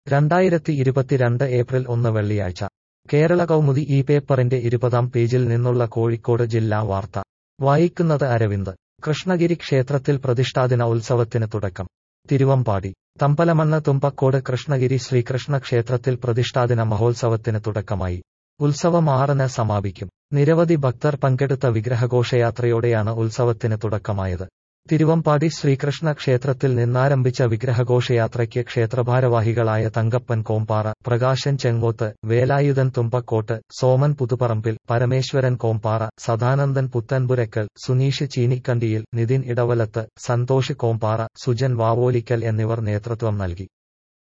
രണ്ടായിരത്തി ഇരുപത്തിരണ്ട് ഏപ്രിൽ ഒന്ന് വെള്ളിയാഴ്ച കേരള കൗമുദി ഈ പേപ്പറിന്റെ ഇരുപതാം പേജിൽ നിന്നുള്ള കോഴിക്കോട് ജില്ലാ വാർത്ത വായിക്കുന്നത് അരവിന്ദ് കൃഷ്ണഗിരി ക്ഷേത്രത്തിൽ പ്രതിഷ്ഠാദിന ഉത്സവത്തിന് തുടക്കം തിരുവമ്പാടി തമ്പലമണ്ണ തുമ്പക്കോട് കൃഷ്ണഗിരി ശ്രീകൃഷ്ണ ക്ഷേത്രത്തിൽ പ്രതിഷ്ഠാദിന മഹോത്സവത്തിന് തുടക്കമായി ഉത്സവം ആറിന് സമാപിക്കും നിരവധി ഭക്തർ പങ്കെടുത്ത വിഗ്രഹഘോഷയാത്രയോടെയാണ് ഉത്സവത്തിന് തുടക്കമായത് തിരുവമ്പാടി ശ്രീകൃഷ്ണ ക്ഷേത്രത്തിൽ നിന്നാരംഭിച്ച വിഗ്രഹഘോഷയാത്രയ്ക്ക് ക്ഷേത്രഭാരവാഹികളായ തങ്കപ്പൻ കോമ്പാറ പ്രകാശൻ ചെങ്ങോത്ത് വേലായുധൻ തുമ്പക്കോട്ട് സോമൻ പുതുപ്പറമ്പിൽ പരമേശ്വരൻ കോമ്പാറ സദാനന്ദൻ പുത്തൻപുരക്കൽ സുനീഷ് ചീനിക്കണ്ടിയിൽ നിതിൻ ഇടവലത്ത് സന്തോഷ് കോമ്പാറ സുജൻ വാവോലിക്കൽ എന്നിവർ നേതൃത്വം നൽകി